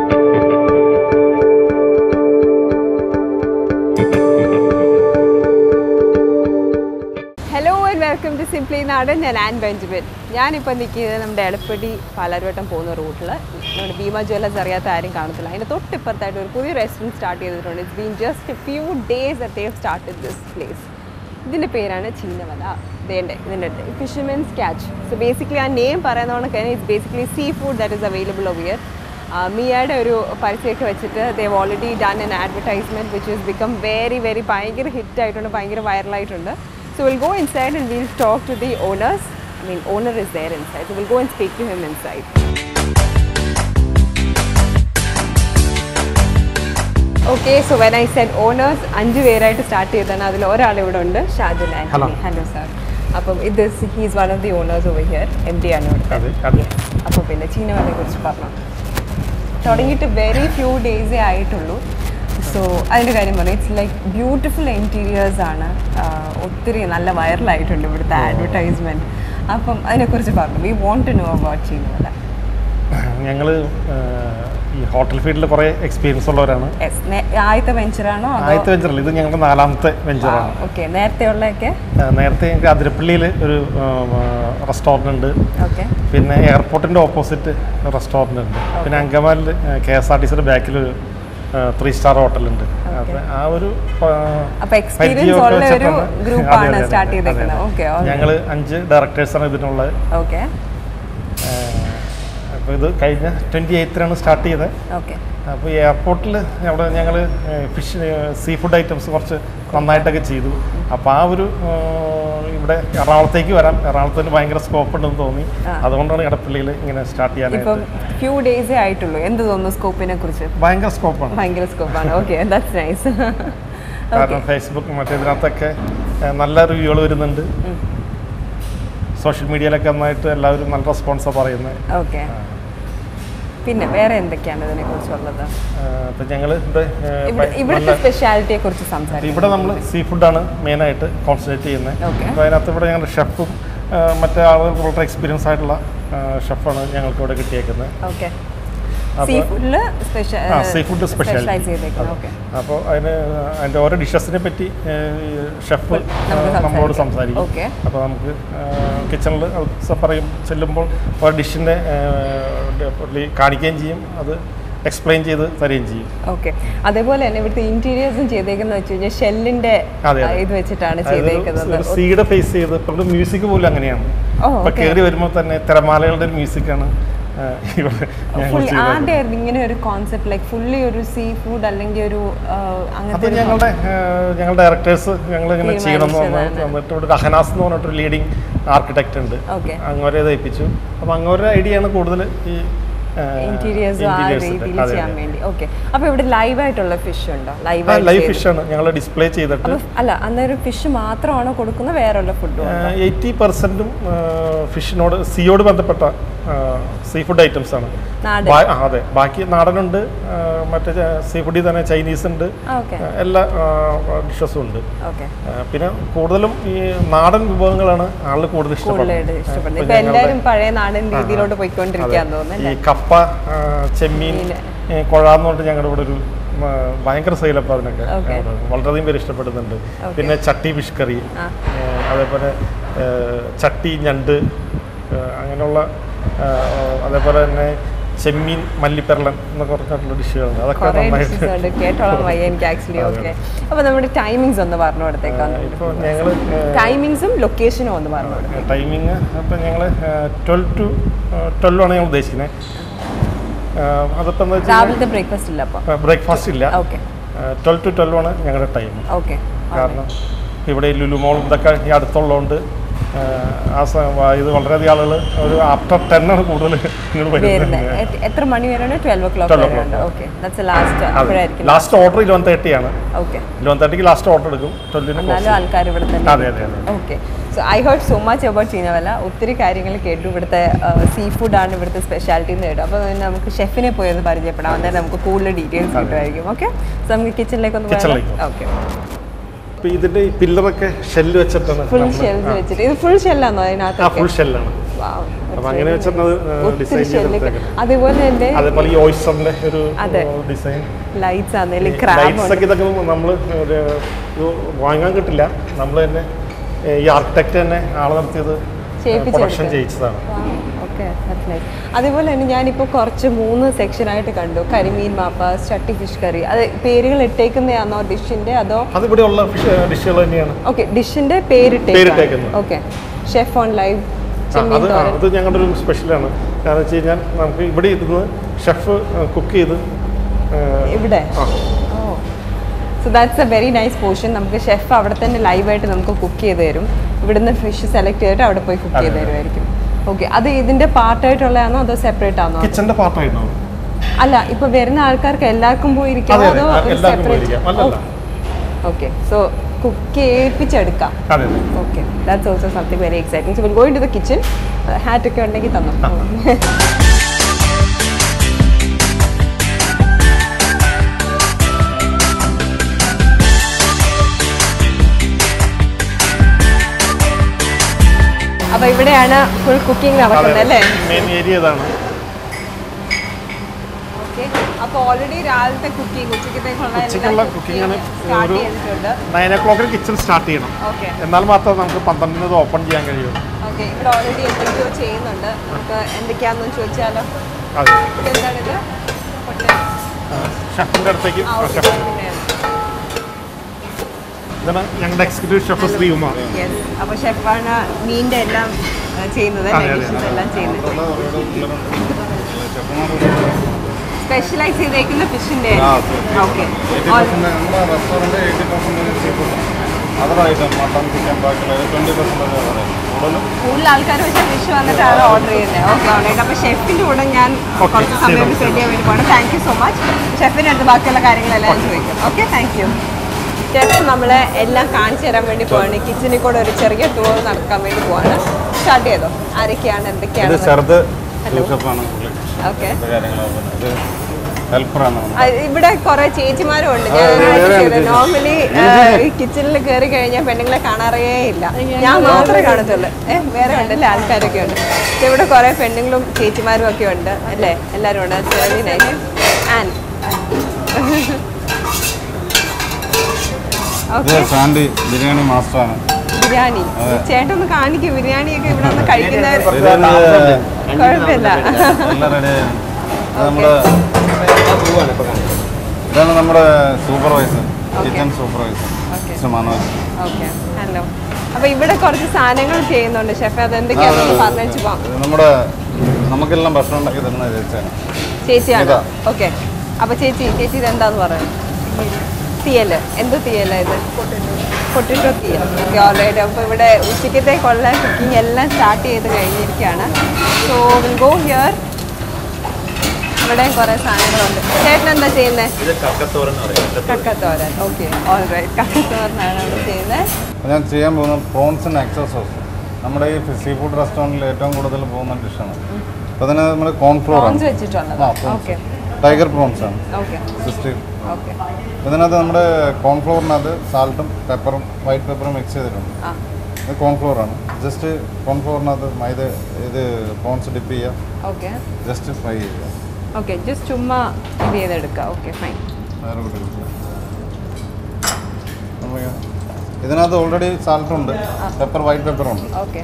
Hello and welcome to simply Naadan ഞാൻ an Benjamin ഞാനിപ്പോൾ നിൽക്കുന്നത് നമ്മുടെ എടപ്പടി പാലാരിവട്ടം പോകുന്ന റൂട്ടിൽ നമ്മുടെ ഭീമ ജ്വല്ലേഴ്സ് അറിയാത്ത ആരും കാണത്തില്ല അതിൻ്റെ തൊട്ടിപ്പുറത്തായിട്ട് ഒരു പുതിയ റെസ്റ്റോറൻറ്റ് സ്റ്റാർട്ട് ചെയ്തിട്ടുണ്ട് it's been just few days at have start this place ഇതിൻ്റെ പേരാണ് ചീനവല ഇതേൻ്റെ ഇതിൻ്റെ ഫിഷർമെൻസ് ക്യാച്ച് സോ ബേസിക്കലി ആ നെയിം പറയുന്നതുകൊണ്ട് തന്നെ it's basically sea food that is available of year മിയയുടെ ഒരു പരസ്യമൊക്കെ വെച്ചിട്ട് they've already done an advertisement which is become very very ഭയങ്കര ഹിറ്റ് ആയിട്ടുണ്ട് ഭയങ്കര വൈറലായിട്ടുണ്ട് So we'll go inside and we'll talk to the owners. I mean, owner is there inside. So we'll go and speak to him inside. Okay so when I said owners അഞ്ച് പേരായിട്ട് start ചെയ്തതാണ് അതിൽ ഒരാൾ ഇവിടെ ഉണ്ട് ഷാജുൽ Antony hello sir അപ്പം ഇത് he's one of the owners over here M D ആണ് ഇവിടുത്തെ അതെ, അതെ. അപ്പോൾ പിന്നെ ചീനവനെ കുറിച്ച് പറഞ്ഞു തുടങ്ങിയിട്ട് വെരി ഫ്യൂ ഡേയ്സേ ആയിട്ടുള്ളൂ സോ അതിൻ്റെ കാര്യം പറഞ്ഞു ഇറ്റ്സ് ലൈക്ക് ബ്യൂട്ടിഫുൾ ഇൻറ്റീരിയേഴ്സ് ആണ് ആഹ് ഒത്തിരി നല്ല വൈറലായിട്ടുണ്ട് ഇവിടുത്തെ അഡ്വർടൈസ്മെൻറ്റ് അപ്പം അതിനെക്കുറിച്ച് പറഞ്ഞു we want to know about Cheenavala ഞങ്ങൾ ഈ ഹോട്ടൽ ഫീൽഡിൽ കുറേ എക്സ്പീരിയൻസ് ഉള്ളവരാണ് യെസ് ആദ്യത്തെ വെഞ്ചറാണോ ആദ്യത്തെ വെഞ്ചറല്ല ഇത് ഞങ്ങളുടെ നാലാമത്തെ വെഞ്ചറാണ് ഓക്കെ നേരത്തെ ഉള്ളതൊക്കെ നേരത്തെ ഞങ്ങൾക്ക് അതിരപ്പള്ളിയിൽ ഒരു റെസ്റ്റോറൻ്റ് ഉണ്ട് ഓക്കെ പിന്നെ എയർപോർട്ടിൻ്റെ ഓപ്പോസിറ്റ് റെസ്റ്റോറൻ്റ് ഉണ്ട് പിന്നെ അങ്കമാലിൽ കെ എസ് ആർ ടി സിയുടെ ബാക്കിൽ ഒരു ത്രീ സ്റ്റാർ ഹോട്ടലുണ്ട് അപ്പോൾ ആ ഒരു അപ്പൊ experience ഉള്ള ഒരു group ആണ് start ചെയ്തേക്കുന്നത്. Okay, all right. ഞങ്ങൾ അഞ്ച് ഡയറക്ടേഴ്സാണ് ഇതിനുള്ളത് ഓക്കെ അപ്പോൾ ഇത് കഴിഞ്ഞ ട്വൻറ്റി എയ്ത്തിനാണ് സ്റ്റാർട്ട് ചെയ്തത് ഓക്കെ അപ്പോൾ എയർപോർട്ടിൽ അവിടെ ഞങ്ങൾ ഫിഷ് സീ ഫുഡ് ഐറ്റംസ് കുറച്ച് നന്നായിട്ടൊക്കെ ചെയ്തു അപ്പോൾ ആ ഒരു ആ, ഇവിടെ എറണാകുളത്തേക്ക് വരാം എറണാകുളത്തിന് ഭയങ്കര സ്കോപ്പ് ഉണ്ടെന്ന് തോന്നി ആ. അതുകൊണ്ടാണ് ഇടപ്പള്ളിയിൽ ഇങ്ങനെ സ്റ്റാർട്ട് ഇപ്പം ചെയ്യാനായിട്ട് ഫ്യൂ ഡേയ്സേ ആയിട്ടുള്ളൂ എന്ത് തോന്നുന്നു സ്കോപ്പിനെ കുറിച്ച് ഭയങ്കര സ്കോപ്പാണ് ഭയങ്കര സ്കോപ്പാണ് ഓക്കെ ദാറ്റ്സ് നൈസ് കാരണം ഫേസ്ബുക്ക് മറ്റേ ഇതിനകത്തൊക്കെ ആ, നല്ല റിവ്യൂകൾ വരുന്നുണ്ട് സോഷ്യൽ മീഡിയയിലൊക്കെ നന്നായിട്ട് എല്ലാവരും നല്ല റെസ്പോൺസാണ് പറയുന്നത് ഓക്കെ പിന്നെ വേറെ എന്തൊക്കെയാണ് ഇതിനെ കുറിച്ചുള്ളത് അപ്പം ഞങ്ങൾ ഇവിടെ ആ, ഇവിടെ പ- ഇവിടുത്തെ നല്ല- സ്പെഷ്യാലിറ്റിയെ കുറിച്ച് സംസാരിക്കും ഇവിടെ നമ്മൾ സീ ഫുഡാണ് മെയിനായിട്ട് കോൺസെൻട്രേറ്റ് ചെയ്യുന്നത് Okay. അപ്പോൾ അതിനകത്ത് ഇവിടെ ഞങ്ങളുടെ ഷെഫും മറ്റേ ആളുകൾ വളരെ എക്സ്പീരിയൻസ് ആയിട്ടുള്ള ഷെഫാണ് ഞങ്ങൾക്ക് ഇവിടെ കിട്ടിയേക്കുന്നത് ഓക്കെ അപ്പൊ- സീ ഫുഡില് സ്പെഷ്യൽ ആ സീ ഫുഡ് സ്പെഷ്യലൈസ് സ്പെഷ്യൽ ചെയ്തേക്കുന്നത് ഓക്കെ അപ്പോൾ അതിന് അതിൻ്റെ ഓരോ ഡിഷസിനെ പറ്റി ഷെഫ് നമുക്ക് നമ്മളോട് സംസാരിക്കാം. സംസാരിക്കും Okay. അപ്പോൾ നമുക്ക് കിച്ചണിൽ പറയും ചെല്ലുമ്പോൾ ഓരോ ഡിഷിൻ്റെ കാണിക്കുകയും ചെയ്യും അത് എക്സ്പ്ലെയിൻ ചെയ്ത് തരികയും ചെയ്യും ഓക്കെ അതേപോലെ തന്നെ ഇവിടുത്തെ ഇന്റീരിയേഴ്സും ചെയ്തേക്കുന്നത് വെച്ച് കഴിഞ്ഞാൽ ഷെല്ലിന്റെ അതെ, അതെ. ഇത് വെച്ചിട്ടാണ് ചെയ്തേക്കുന്നത് സീഡ് ഫേസ് ചെയ്ത് ഇപ്പോൾ മ്യൂസിക് പോലും അങ്ങനെയാണ് ഓ, ഇപ്പൊ okay. കയറി വരുമ്പോൾ തന്നെ തിരമാലകളുടെ ഒരു മ്യൂസിക്കാണ് ഇവിടെ ഞങ്ങൾ ഫുൾ ചെയ്തത് ആരുടെ ആയിരുന്നു ഇങ്ങനെ ഒരു കോൺസെപ്റ്റ് ലൈക്ക് ഫുള്ളി ഒരു സീ ഫുഡ് അല്ലെങ്കിൽ ഒരു ആ, അത് അങ്ങനത്തെ ഒരു ഞങ്ങളുടെ ഞങ്ങളുടെ ഡയറക്ടേഴ്സ് ഞങ്ങൾ ഇങ്ങനെ ചെയ്യണം എന്ന് പറഞ്ഞ് തീരുമാനിച്ചതാണ്. വന്നിട്ട് ഇവിടെ ഒരു അഹനാസ് എന്ന് പറഞ്ഞിട്ടൊരു ലീഡിങ് ആർക്കിടെക്ട് ഉണ്ട് ഓക്കെ അങ്ങോരെ തയ്പ്പിച്ചു അപ്പം അങ്ങോരെ ഐഡിയ ആണ് കൂടുതൽ ഈ ആ, ഇന്റീരിയേഴ്സ് ആ interiors ന്റെ. രീതിയിൽ അതെ, ചെയ്യാൻ അതെ. വേണ്ടി ഓക്കെ അപ്പൊ ഇവിടെ ലൈവ് ആയിട്ടുള്ള ഫിഷ് ഉണ്ടോ ആ ലൈവ് ലൈവ് ഫിഷാണ് ഞങ്ങൾ ഡിസ്പ്ലേ ചെയ്തിട്ട് അപ്പൊ അല്ല അന്നേരം ഫിഷ് മാത്രമാണോ കൊടുക്കുന്നത് വേറെ ഫുഡും എയ്റ്റി പെർസെൻറ്റും ഫിഷിനോട് സീയോട് ബന്ധപ്പെട്ട സീ ഫുഡ് ഐറ്റംസ് ആണ് നാടൻ ബാ- ആ, അതെ ബാക്കി നാടനുണ്ട് ആ, മറ്റേ സീ ഫുഡിൽ തന്നെ ചൈനീസ് ഉണ്ട് ഓക്കെ ആ, എല്ലാ ഡിഷസും ഉണ്ട് ഓക്കെ ആ, പിന്നെ കൂടുതലും ഈ നാടൻ വിഭവങ്ങളാണ് ആളുകൾ കൂടുതൽ കൂടുതലായിട്ട് ഇഷ്ടപ്പെടുന്നത് ഇഷ്ടപ്പെടുന്നത് ഇപ്പൊ ഇപ്പൊ ഞങ്ങളുടെ- എല്ലാവരും പഴയ നാടൻ രീതിയിലോട്ട് പോയിക്കൊണ്ടിരിക്കാന്ന് ഈ തോന്നുന്നു കപ്പ ആ, ചെമ്മീൻ മീന്. ഏ, കൊഴ എന്ന് പറഞ്ഞിട്ട് ഞങ്ങളുടെ ഇവിടെ ഒരു ആ, ഭയങ്കര സെയിലപ്പം അതിനൊക്കെ Okay. അവിടെ വളരെയധികം പേര് ഇഷ്ടപ്പെടുന്നുണ്ട് Okay. പിന്നെ ചട്ടി ഫിഷ് കറി ആ. ഏ, അതേപോലെ ഏ, ചട്ടി ഞണ്ട് ഏ, അങ്ങനെയുള്ള ആ, അതേപോലെ തന്നെ ചെമ്മീൻ മല്ലിപ്പെരളൻ എന്നൊക്കെ പറഞ്ഞിട്ടുള്ള ഡിഷുകളുണ്ട് അതൊക്കെ കുറെ നന്നായിട്ട് ഡിഷസ് ഉണ്ട് കേട്ടോളം വയ്യ എനിക്ക് ആക്ച്വലി അതെ. ഓക്കെ അപ്പൊ നമ്മുടെ ടൈമിങ്സ് ഒന്ന് പറഞ്ഞു കൊടുത്തേക്കാം ഇപ്പോൾ ഞങ്ങൾ ടൈമിങ്സും ലൊക്കേഷനും ഒന്ന് പറഞ്ഞു കൊടുത്തേക്കാം ടൈമിങ് അപ്പം ഞങ്ങൾ ട്വൽവ് ടു ട്വൽവ് ആണ് ഞങ്ങൾ ഉദ്ദേശിക്കുന്നത് അതിപ്പോൾ എന്താ വെച്ചാൽ രാവിലത്തെ ബ്രേക്ക്ഫാസ്റ്റ് ഇല്ല അപ്പൊ ബ്രേക്ക്ഫാസ്റ്റ് ഇല്ല ഓക്കെ ട്വൽവ് ടു ട്വൽവ് ആണ് ഞങ്ങളുടെ ടൈം ഓക്കെ കാരണം ഇവിടെ ഈ ലുലുമോളും ഇതൊക്കെ ഈ അടുത്തുള്ളതുകൊണ്ട് ആ, ആ സ- വ- ഇത് വളരെയധികം ആളുകൾ ഒരു ആഫ്റ്റർ ടെൻ ആണ് കൂടുതൽ ഇങ്ങോട്ട് വരുന്നത് വരുന്നത് എ- എത്ര മണി വരെയാണ് ട്വൽവ് ഒ ക്ലോക്ക് 12 വരെ ഉണ്ട് ഓക്കെ ദാറ്റ്സ് ലാസ്റ്റ് അപ്പോഴായിരിക്കും ലാസ്റ്റ് ഓർഡർ ഇലവൻ തേർട്ടി ആണ് ഓക്കെ ഇലവൻ തേർട്ടിക്ക് ലാസ്റ്റ് ഓർഡർ എടുക്കും ട്വൽവിന് എന്നാലും ആൾക്കാർ ഇവിടെ തന്നെ അതെ അതെ അതെ okay so I heard so much about Cheenavala ഒത്തിരി കാര്യങ്ങൾ കേട്ടു ഇവിടുത്തെ സീ ഫുഡാണ് ഇവിടുത്തെ സ്പെഷ്യാലിറ്റി എന്ന് കേട്ടു അപ്പോൾ നമുക്ക് ഷെഫിനെ പോയി ഒന്ന് പരിചയപ്പെടാം അന്നേരം നമുക്ക് കൂടുതൽ ഡീറ്റെയിൽസ് കിട്ടുമായിരിക്കും ഓക്കെ സോ നമുക്ക് കിച്ചണിലേക്ക് ഒന്ന് Kitchen-ലേക്ക് ഓക്കെ അപ്പോൾ ഇതിൻ്റെ ഈ പില്ലറൊക്കെ ഷെല്ല് വെച്ചിട്ടാണ് ഫുൾ നമ്മള്- ഷെൽസ് ആ. വെച്ചിട്ട് ഇത് ഫുൾ ഷെല്ലാണോ അതിനകത്ത് ആ ഫുൾ ഷെല്ലാണ് അപ്പൊ അങ്ങനെ വെച്ചിട്ട് ഡിസൈൻ ഒത്തിരി ഷെല്ല് ചെയ്തെടുത്തേക്കുന്നത് അതുപോലെ തന്നെ അതേപോലെ ഈ ഓയിസ്റ്ററിന്റെ ഒരു അതെ. ഡിസൈൻ ലൈറ്റ്സ് ആണെങ്കിലും ക്രാബ് ലൈറ്റ്സ് ഒക്കെ ഇതൊക്കെ നമ്മൾ വാങ്ങാൻ കിട്ടില്ല നമ്മൾ തന്നെ ഏ, ഈ ആർക്കിടെക്ട് തന്നെ ആളെ നിർത്തിയത് ചെയ്യിപ്പിച്ചെടുത്തത്. പ്രൊഡക്ഷൻ ചെയ്യിച്ചതാണ് ഓക്കെ അതേപോലെ തന്നെ ഞാനിപ്പോൾ കുറച്ച് മൂന്ന് സെക്ഷനായിട്ട് കണ്ടു കരിമീൻ മാപ്പാസ് ചട്ടി ഫിഷ് കറി അത് പേരുകൾ ഇട്ടേക്കുന്നതാണോ ഡിഷിന്റെ അതോ അത് ഇവിടെയുള്ള ഫിഷ് ഡിഷുകൾ തന്നെയാണ് ഓക്കെ ഡിഷിന്റെ പേരിട്ടേക്കാണ് പേരിട്ടേക്കുന്നത്. ഓക്കെ ഷെഫ് ഓൺ ലൈവ് ആ, ചെമ്മീൻ അത് ആ, തോരൻ അത് ഞങ്ങളുടെ ഒരു സ്പെഷ്യലാണ് കാരണം വെച്ച് കഴിഞ്ഞാൽ നമുക്ക് ഇവിടെ ഇരുന്ന് ഷെഫ് കുക്ക് ചെയ്ത് ഏ, ഇവിടെ ആ, ഓ so that's a very nice portion നമുക്ക് ഷെഫ് അവിടെ തന്നെ ലൈവായിട്ട് നമുക്ക് കുക്ക് ചെയ്ത് തരും ഇവിടുന്ന് ഫിഷ് സെലക്ട് ചെയ്തിട്ട് അവിടെ പോയി കുക്ക് ചെയ്ത് അതെ. തരുമായിരിക്കും ഓക്കെ അത് ഇതിന്റെ പാർട്ടായിട്ടുള്ളതാണോ അതോ സെപ്പറേറ്റ് ആണോ കിച്ചന്റെ പാർട്ടായിരുന്നു അല്ല ഇപ്പൊ വരുന്ന ആൾക്കാർക്ക് എല്ലാവർക്കും പോയി ഇരിക്കാമോ അതെ, അതോ അതെ, എല്ലാവർക്കും പോയിരിക്കാം. അല്ലല്ല. ഓക്കെ സോ കുക്ക് ചെയ്യിപ്പിച്ചെടുക്കാം അതെ അതെ okay that's also something very exciting so will go into the kitchen hat ഒക്കെ ഉണ്ടെങ്കിൽ തന്നു അപ്പൊ ഇവിടെയാണ് ഫുൾ കുക്കിംഗ് നടക്കുന്നത് അല്ലേ മെയിൻ ഏരിയ ഇതാണ് ഓക്കെ അപ്പൊ ഓൾറെഡി രാവിലത്തെ കുക്കിംഗ് ഉച്ചക്കത്തേക്കുള്ള ഉച്ചയ്ക്കുള്ള cooking ആണ് സ്റ്റാർട്ട് ഒരു- ചെയ്തിട്ടുണ്ട് നയൻ ഓ ക്ലോക്കിൽ കിച്ചൺ സ്റ്റാർട്ട് ചെയ്യണം ഓക്കെ എന്നാൽ മാത്രമേ നമുക്ക് പന്ത്രണ്ടിന് ഓപ്പൺ ചെയ്യാൻ കഴിയുള്ളൂ ഓക്കെ ഇവിടെ ഓൾറെഡി എന്തൊക്കെയോ ചെയ്യുന്നുണ്ട് നമുക്ക് എന്തൊക്കെയാണെന്ന് ചോദിച്ചാലോ അതെ ഇതെന്താണിത് ഹോട്ടൽ ഷെഫിൻ്റെ അടുത്തേക്ക് ആ ഓക്കെ ഷെഫ് ഇതാണ് ഞങ്ങളുടെ എക്സിക്യൂട്ടീവ് ഷെഫ് ശ്രീകുമാർ യെസ് അപ്പോൾ ഷെഫാണ് മീനിൻ്റെ എല്ലാം ആ, ചെയ്യുന്നത് അതെ, അതെ, ഡിഷസ് അതെ. എല്ലാം ചെയ്യുന്നത് സ്പെഷ്യലൈസ് ചെയ്തേക്കുന്ന ഫിഷിൻ്റെ ഓക്കെ നമ്മുടെ restaurant eighty percentage sea food other item mutton chicken ബാക്കിയുള്ള ട്വൻറ്റി പെർസെൻറ്റേജ് കൂടുതലും കൂടുതൽ ആൾക്കാർ പക്ഷേ ഫിഷ് വന്നിട്ടാണ് ഓർഡർ ചെയ്യുന്നത് ഓക്കെ ഓൾറൈറ്റ് അപ്പോൾ ഷെഫിൻ്റെ കൂടെ ഞാൻ Okay, കുറച്ച് സമയം ശരി. സ്പെൻഡ് ചെയ്യാൻ വേണ്ടി പോകണം താങ്ക് യു സോ മച്ച് ഷെഫിൻ്റെ അടുത്ത് ബാക്കിയുള്ള കാര്യങ്ങളെല്ലാം ഞാൻ ചോദിക്കും ഓക്കെ താങ്ക് യു ഷെഫ് നമ്മളെ എല്ലാം കാണിച്ചു തരാൻ വേണ്ടി പോവാണ് കിച്ചണിൽ കൂടെ ഒരു ചെറിയ ടൂർ നടക്കാൻ വേണ്ടി പോവാണ് സ്റ്റാർട്ട് ചെയ്തോ ആരൊക്കെയാണ് ഇത് എന്തൊക്കെയാണ് ചെറുത് Hello. ഷെഫാണ് ഓക്കെ കാര്യങ്ങളൊക്കെ ഇത് ഹെൽപ്പറാണ് ആ, ഇവിടെ കുറെ ചേച്ചിമാരും ഉണ്ട് ആ, വേറെ ആണ് ചേച്ചി. നോർമലി കിച്ചണിൽ കയറി കഴിഞ്ഞാൽ പെണ്ണുങ്ങളെ കാണാറേ ഇല്ല ഞാൻ മാത്രമേ കാണത്തുള്ളൂ ഏഹ് വേറെ ഉണ്ടല്ലേ ആൾക്കാരൊക്കെ ഉണ്ട് പക്ഷെ ഇവിടെ കുറെ പെണ്ണുങ്ങളും ചേച്ചിമാരും ഒക്കെ ഉണ്ട് അല്ലേ എല്ലാവരും ഉണ്ട് വെരി നൈസ് ആൻഡ് ഇത് ഓക്കെ സാൻഡി ബിരിയാണി മാസ്റ്ററാണ് ബിരിയാണി ചേട്ടൻ ഒന്ന് കാണിക്കും ബിരിയാണിയൊക്കെ ഇവിടെ ഒന്ന് കഴിക്കുന്നവർ ഇത് കുഴപ്പമില്ല എല്ലാം റെഡി നമ്മുടെ ഇതാണ് നമ്മുടെ supervisor kitchen supervisor okay mister Manoj okay hello അപ്പൊ ഇവിടെ കുറച്ച് സാധനങ്ങൾ ചെയ്യുന്നുണ്ട് ഷെഫ് അത് എന്തൊക്കെയാണെന്ന് പറഞ്ഞു പോവാം ഇത് നമ്മുടെ നമുക്കെല്ലാം ഭക്ഷണം ഉണ്ടാക്കി തരുന്ന ചേച്ചിയാണ് ചേച്ചിയാണ് ഇതാ. ഓക്കെ അപ്പൊ ചേച്ചി ചേച്ചി ഇത് എന്താന്ന് പറയുന്നത് തീയല് എന്ത് തീയല ഇത് പൊട്ടിട്ടോ തീയൽ ഓക്കെ ഓൾറൈറ്റ് അപ്പോൾ ഇവിടെ ഉച്ചക്കത്തേക്കുള്ള കുക്കിംഗ് എല്ലാം സ്റ്റാർട്ട് ചെയ്ത് കഴിഞ്ഞിരിക്കുകയാണ് സോ വിൽ ഗോ ഹിയർ ഇവിടെ കുറേ സാധനങ്ങളുണ്ട് ചേട്ടൻ എന്താ ചെയ്യുന്നത് ഇത് കക്കത്തോരൻ എന്ന് പറയും കക്കത്തോരൻ ഓക്കെ ഓൾറൈറ്റ് കക്കത്തോരനാണ് അവിടെ ചെയ്യുന്നത് അപ്പോൾ ഞാൻ ചെയ്യാൻ പോകുന്നത് പ്രോൺസ് ആൻഡ് എക്സോ സോസ് നമ്മുടെ ഈ സീ ഫുഡ് റെസ്റ്റോറൻറ്റിൽ ഏറ്റവും കൂടുതൽ പോകുന്ന ഡിഷാണ് അപ്പോൾ അതിന് നമ്മൾ കോൺഫ്ലോർ പ്രോൺസ് ആണ് വെച്ചിട്ടുള്ളത് ആ പ്രോൺസ് ഓക്കെ ടൈഗർ പ്രോൺസ് ആണ് ഓക്കെ സിക്സ്റ്റി ഓക്കെ ഇതിനകത്ത് നമ്മുടെ കോൺഫ്ലോറിനകത്ത് സാൾട്ടും പെപ്പറും വൈറ്റ് പെപ്പറും മിക്സ് ചെയ്തിട്ടുണ്ട് ആ ഇത് കോൺഫ്ലോർ ആണ് ജസ്റ്റ് കോൺഫ്ലോറിനകത്ത് മൈദ ഇത് പ്രോൺസ് ഡിപ്പ് ചെയ്യുക ഓക്കെ ജസ്റ്റ് ഫ്രൈ ചെയ്യുക ഓക്കെ ജസ്റ്റ് ചുമ്മാ ഇത് ചെയ്തെടുക്കുക ഓക്കെ ഫൈൻ വേറെ കൂടി എടുക്കുക. നമുക്ക് ഇതിനകത്ത് ഓൾറെഡി സാൾട്ട് ഉണ്ട് പെപ്പർ വൈറ്റ് പെപ്പർ ഉണ്ട് ഓക്കെ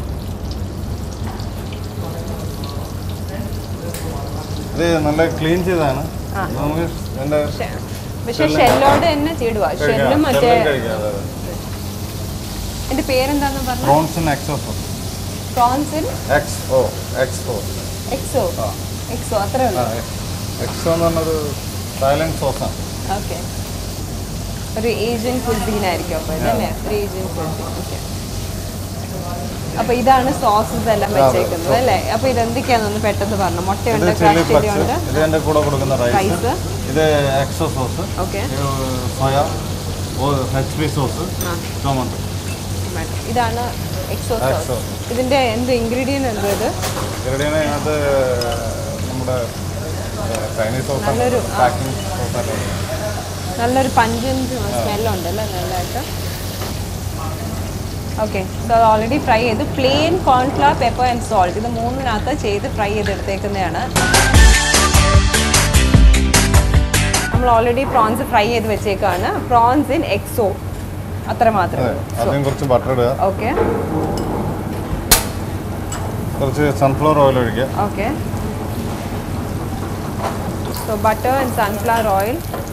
ഇത് നല്ല ക്ലീൻ ചെയ്താണ് ആ. ഇത് നമുക്ക് ഇതിൻ്റെ പക്ഷെ ഷെല്ലോട് തന്നെ ചീടുക ഷെല്ലും മറ്റേ കഴിക്കാം എന്റെ പേരെന്താന്ന് പറഞ്ഞു പ്രോൺസിൻ എക്സോ പ്രോൺസിൽ എക്സ് ഓ എക്സ് ഓ എക്സോ ആ. എക്സോ അത്രേ ആ ഉള്ളൂ എക്സോ എന്ന് പറഞ്ഞൊരു തായ്ലൻഡ് സോസാണ് ഓക്കെ ഒരു ഏഷ്യൻ കുസീൻ ആയിരിക്കും അപ്പോൾ ഇതല്ലേ ഒരു ഏഷ്യൻ കുസീൻ ഓക്കെ അപ്പൊ ഇതാണ് സോസസ് എല്ലാം അതെ, വെച്ചേക്കുന്നത് അല്ലേ അപ്പൊ ഇതെന്തൊക്കെയാണെന്ന് പെട്ടെന്ന് പറഞ്ഞു ഇത് മുട്ടയുണ്ട് ചില്ലി ക്രഷ് ചില്ലി ഫ്ലക്സ് ഉണ്ട് ഇത് എൻ്റെ കൂടെ കൊടുക്കുന്ന റൈസ് റൈസ് ഇത് XO sauce okay soya H P sauce ആ ടൊമാറ്റോ ഇതാണ് എക്സോ Exo. സോസ് ഇതിന്റെ എന്ത് ഇൻഗ്രീഡിയൻറ്റ് എന്തോ ഇത് ഇവരുടെയാണ് അതിനകത്ത് നമ്മുടെ ചൈനീസ് സോസ് നല്ലൊരു, ആ. പാക്കിംഗ് സോസല്ലേ നല്ലൊരു പഞ്ചൻറ്റ് സ്മെല്ലുണ്ട് അല്ലേ നല്ലതായിട്ട് ഓക്കെ സോ അത് ഓൾറെഡി ഫ്രൈ ചെയ്ത് plain cornflour pepper and salt ഇത് മൂന്നിനകത്ത് ചെയ്ത് ഫ്രൈ ചെയ്തെടുത്തേക്കുന്നതാണ് നമ്മൾ ഓൾറെഡി പ്രോൺസ് ഫ്രൈ ചെയ്ത് വെച്ചേക്കാണ് പ്രോൺസ് ഇൻ എക്സോ അത്ര അതെ മാത്രമേ ആദ്യം കുറച്ച് ബട്ടർ ഇടുക ഓക്കെ കുറച്ച് സൺഫ്ലവർ ഓയിൽ ഒഴിക്കുക okay so butter and sunflower oil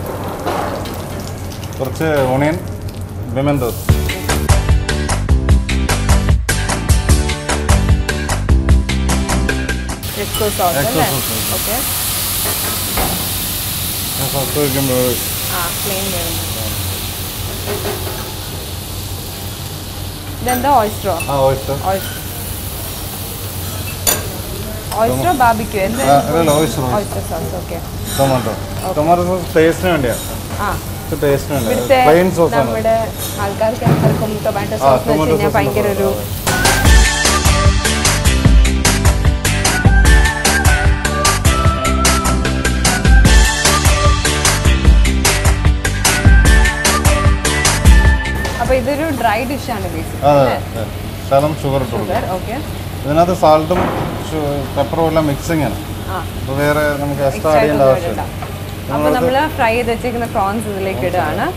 കുറച്ച് ഓണിയൻ വിമൻഡോസ് എക്സോ സോസ് Exo അല്ലേ sauce, okay. ഓക്കെ ഫസ്റ്റ് വയ്ക്കുമ്പോൾ ആ പ്ലെയിൻ വരുന്നുണ്ട് ഇതെന്താ ഓയിസ്ട്രോ ആ ഓയിസ്റ്റർ ഓയിസ്ട്രോ ബാബിക്യൂ എന്ത് അല്ല oyster oyster sauce okay tomato tomato sauce ടേസ്റ്റിന് വേണ്ടിയാണ് ആ ടേസ്റ്റിന് ഇവിടുത്തെ വേണ്ടി പ്ലെയിൻ സോസാണ് നമ്മുടെ ആൾക്കാർക്ക് എല്ലാവർക്കും ടൊമാറ്റോ ആ, സോസ് എന്ന് വെച്ച് tomato കഴിഞ്ഞാൽ sauce ഭയങ്കര ഒരു അപ്പൊ ഇതൊരു ഡ്രൈ ഡിഷാണ് അതെ ബേസിക് അതെ. ശകലം ഷുഗർ ഇട്ട് കൊടുക്കുക ഷുഗർ ഓക്കെ ഇതിനകത്ത് സാൾട്ടും പെപ്പറും എല്ലാം മിക്സിങ് ആണ് ആ അപ്പോൾ വേറെ നമുക്ക് എക്സ്ട്രാ എക്സ്ട്രാ ആഡ് ചെയ്യേണ്ട ആവശ്യമില്ല അപ്പൊ നമ്മൾ ഫ്രൈ ചെയ്ത് വെച്ചേക്കുന്ന പ്രോൺസ് ഇതിലേക്ക് ഇടുകയാണ്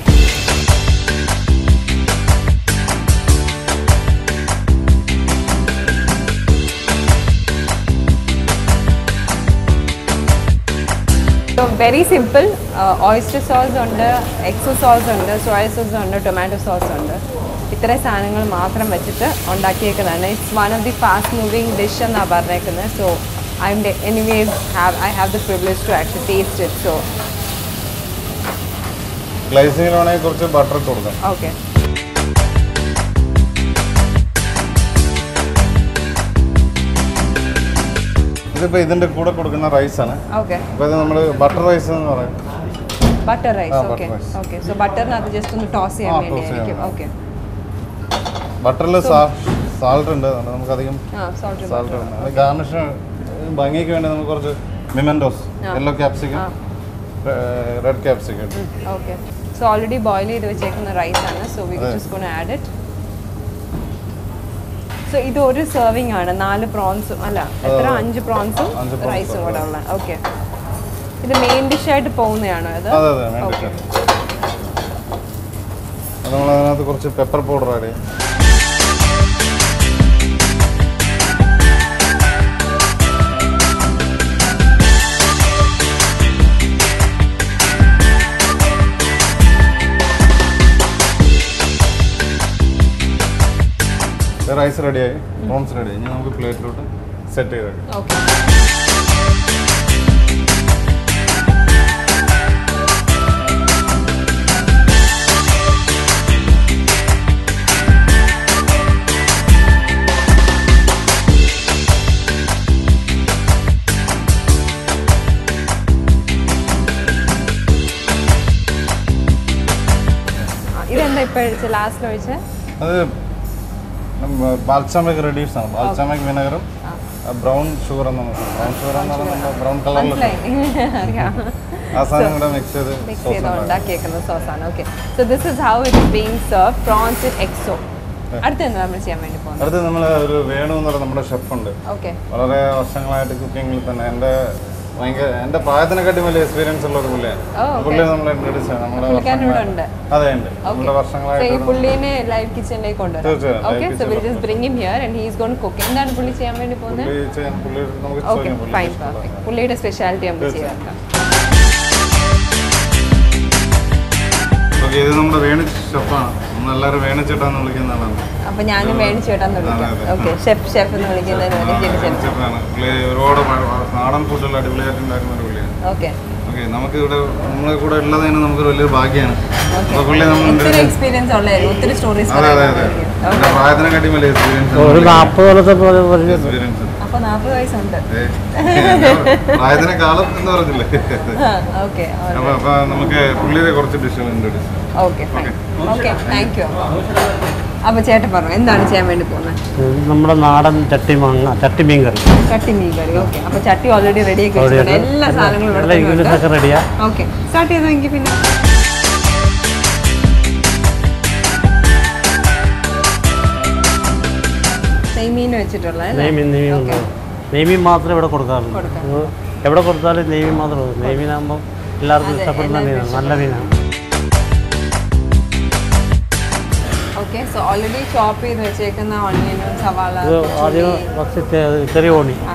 വെരി സിമ്പിൾ ഓയിസ്റ്റർ സോസ് ഉണ്ട് എക്സോ സോസ് ഉണ്ട് സോയ സോസ് ഉണ്ട് ടൊമാറ്റോ സോസ് ഉണ്ട് ഇത്രയും സാധനങ്ങൾ മാത്രം വെച്ചിട്ട് ഉണ്ടാക്കിയേക്കുന്നതാണ് it's one of the fast moving dish എന്നാണ് പറഞ്ഞേക്കുന്നത് so I'm anyways have I have the privilege to actually taste it so ഗ്ലൈസിങ്ങിലാണെങ്കിൽ കുറച്ച് ബട്ടർ ഇട്ട് കൊടുക്കാം ഓക്കെ ഇതിപ്പോൾ ഇതിൻ്റെ കൂടെ കൊടുക്കുന്ന റൈസാണ് ഓക്കെ അപ്പോൾ ഇത് നമ്മൾ ബട്ടർ റൈസ് എന്ന് പറയും ബട്ടർ റൈസ് ആ, okay butter rice. Okay so ബട്ടറിനകത്ത് ജസ്റ്റ് ഒന്ന് ടോസ് ചെയ്യാൻ ആ, toss വേണ്ടിയായിരിക്കും ചെയ്യാൻ ഓക്കെ ബട്ടറിൽ സാൾട്ട് ഉണ്ട് അതുകൊണ്ട് നമുക്കധികം ആ സോൾട്ട് സാൾട്ട് ഉണ്ട് ഗാർണിഷ് ഭംഗിക്ക് വേണ്ടി നമുക്ക് കുറച്ച് മിമെൻഡോസ് ആ. യെല്ലോ ക്യാപ്സിക്കം ആ red capsicum okay so already boil ചെയ്ത് വെച്ചേക്കുന്ന റൈസ് ആണ് സോ വി അതെ. Just gonna add it so ഇത് ഒരു സെർവിങ് ആണ് നാല് പ്രോൺസും അല്ല എത്ര അതെ. അഞ്ച് പ്രോൺസും അഞ്ച് prawns റൈസും കൂടെ അതെ. ഉള്ള ഓക്കെ ഇത് മെയിൻ ഡിഷായിട്ട് പോകുന്നതാണോ ഇത് അതെ അതെ വേണ്ട Okay. അത് നമ്മൾ അതിനകത്ത് കുറച്ച് പെപ്പർ പൗഡർ ആഡ് ചെയ്യും റൈസ് റെഡിയായി പ്രോൺസ് റെഡിയായി ഇനി നമുക്ക് പ്ലേറ്റിലോട്ട് സെറ്റ് ചെയ്തേക്കാം ഓക്കെ ഇതെന്താ ഇപ്പൊ ലാസ്റ്റ് ഒഴിച്ച് അത് ബാൽസാമിക് റെഡീസ് ആണ് ബാൽസാമിക് വിനെഗറും ബ്രൗൺ ഷുഗർ എന്ന് ബ്രൗൺ ഷുഗർ എന്ന് പറയുമ്പോൾ ബ്രൗൺ കളറിൽ മനസ്സിലായി അറിയാം ആ സാധനം കൂടെ മിക്സ് ചെയ്ത് മിക്സ് sauce ചെയ്ത് ഉണ്ടാക്കും. ഉണ്ടാക്കിയേക്കുന്ന സോസാണ് okay so this is how it being serve prawns in XO അടുത്ത എന്താ നമ്മൾ ചെയ്യാൻ വേണ്ടി പോകുന്നത് അടുത്ത് നമ്മൾ ഒരു വേണു എന്ന് പറയുന്ന നമ്മുടെ ഷെഫുണ്ട് ഓക്കെ വളരെ വർഷങ്ങളായിട്ട് കുക്കിങ്ങിൽ തന്നെ എൻ്റെ ഭയങ്കര എൻ്റെ പ്രായത്തിനെക്കാട്ടി വലിയ എക്സ്പീരിയൻസ് ഉള്ള ഒരു പുള്ളിയാണ് ഓ, okay. പുള്ളി നമ്മളെ ഇൻട്രൊഡ്യൂസ് ആണ് നമ്മുടെ പുള്ളിക്കാരൻ ഇവിടെ വർഷങ്ങളായി- ഉണ്ട് അതെ ഉണ്ട് നമ്മുടെ സോ ഈ വർഷങ്ങളായിട്ട് പുള്ളീനെ ലൈവ് കിച്ചണിലേക്ക് കൊണ്ടുവരാം തീർച്ചയായും, live okay so kitchen will just bring him here and he's gonna cook എന്താണ് പുള്ളി ചെയ്യാൻ വേണ്ടി പോകുന്നത് പുള്ളി ചെയ്യാൻ പുള്ളി നമുക്ക് ഓക്കെ ചോദിക്കാം പുള്ളിക്ക് ഫൈൻ ഇഷ്ടമുള്ള. പെർഫെക്റ്റ് പുള്ളിയുടെ സ്പെഷ്യാലിറ്റി നമുക്ക് തീർച്ചയായും. ചെയ്യാം ഓക്കെ ഇത് നമ്മുടെ വേണു ഷെഫാണ് നമ്മളെല്ലാവരും വേണു ചേട്ടാന്ന് വിളിക്കുന്ന ആളാണ് അപ്പൊ ഞാനും മേടിച്ചു ചേട്ടാന്ന് വിളിക്കാം അതെ, അതെ. ഓക്കെ ഷെഫ് ഷെഫ് എന്ന് വിളിക്കുന്നതിന് വേണ്ടി ആ, ഷെഫ് വേണു ചേട്ടനാണ് പുള്ളി ഒരുപാട് മ- നാടൻ ഫുഡുകൾ അടിപൊളിയായിട്ട് ഉണ്ടാക്കുന്ന ഒരു പുള്ളിയാണ് ഓക്കെ ഓക്കെ നമുക്ക് ഇവിടെ നമ്മളെ കൂടെ ഉള്ളത് തന്നെ നമുക്കൊരു വലിയൊരു ഭാഗ്യമാണ് അപ്പോൾ പുള്ളി നമ്മൾ ഒത്തിരി എക്സ്പീരിയൻസ് ഉള്ളതായിരുന്നു ഒത്തിരി സ്റ്റോറീസ് അതെ അതെ അതെ എൻ്റെ പ്രായത്തിനെക്കാട്ടി വലിയ എക്സ്പീരിയൻസ് ഒരു നാൽപ്പത് കൊല്ലത്തെ പോലെ ഒരു എക്സ്പീരിയൻസ് അപ്പൊ നാൽപ്പത് വയസ്സുണ്ട് പ്രായത്തിനെക്കാളും എന്ന് പറഞ്ഞില്ലേ ഓക്കെ അപ്പൊ അപ്പൊ നമുക്ക് പുള്ളിയുടെ കുറച്ച് ഡിഷുകൾ introduce okay fine okay thank you അപ്പൊ ചേട്ടൻ പറഞ്ഞു എന്താണ് ചെയ്യാൻ വേണ്ടി പോകുന്നത് നമ്മുടെ നാടൻ ചട്ടി മാങ്ങ ചട്ടി മീൻ കറി ചട്ടി മീൻ കറി ഓക്കെ അപ്പൊ ചട്ടി ഓൾറെഡി റെഡി ആക്കി അവിടെ വെച്ചിട്ടുണ്ട് എല്ലാ സാധനങ്ങളും എല്ലാ ഇവിടെ ingredients ഒക്കെ റെഡിയാ ഓക്കെ സ്റ്റാർട്ട് ചെയ്തെങ്കിൽ പിന്നെ വെച്ചിട്ടുള്ളത് അല്ലേ? നെയ്മീൻ നെയ്മീൻ Okay. ഉണ്ട് നെയ്മീൻ മാത്രമേ ഇവിടെ കൊടുക്കാറുള്ളൂ കൊടുക്കാം. ഇത് എവിടെ കൊടുത്താലും നെയ്മീൻ മാത്രമേ ഉള്ളൂ നെയ്മീനാകുമ്പോൾ എല്ലാവർക്കും അതെ, ഇഷ്ടപ്പെടുന്ന എല്ലാ മീനാണ് നല്ല മീനാണ് ഓക്കെ സോ ഓൾറെഡി ചോപ്പ് ചെയ്ത് വെച്ചേക്കുന്ന ഓണിയനും സവാള ഇത് ആദ്യം ഫസ്റ്റ് ചെ- ചെറിയ ഓണി ആ.